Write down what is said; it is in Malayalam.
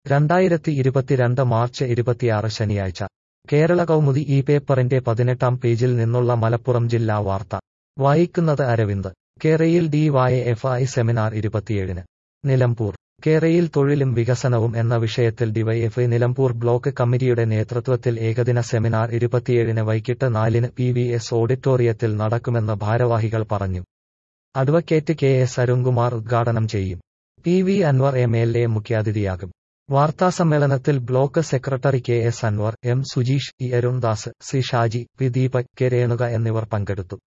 രണ്ടായിരത്തി ഇരുപത്തിരണ്ട് മാർച്ച് ഇരുപത്തിയാറ് ശനിയാഴ്ച കേരള കൗമുദി ഈ പേപ്പറിന്റെ പതിനെട്ടാം പേജിൽ നിന്നുള്ള മലപ്പുറം ജില്ലാ വാർത്ത വായിക്കുന്നത് അരവിന്ദ് കേരയിൽ D Y F I seminar ഇരുപത്തിയേഴിന് നിലമ്പൂർ കേരയിൽ തൊഴിലും വികസനവും എന്ന വിഷയത്തിൽ ഡിവൈഎഫ്ഐ നിലമ്പൂർ ബ്ലോക്ക് കമ്മിറ്റിയുടെ നേതൃത്വത്തിൽ ഏകദിന സെമിനാർ ഇരുപത്തിയേഴിന് വൈകിട്ട് നാലിന് പി വി എസ് ഓഡിറ്റോറിയത്തിൽ നടക്കുമെന്ന് ഭാരവാഹികൾ പറഞ്ഞു അഡ്വക്കേറ്റ് കെ എസ് അരുൺകുമാർ ഉദ്ഘാടനം ചെയ്യും P V Anvar M L A മുഖ്യാതിഥിയാകും വാർത്താസമ്മേളനത്തിൽ block secretary K S Anvar M Sujeesh E Arundas C Shaji P Deepak K Renuka എന്നിവർ പങ്കെടുത്തു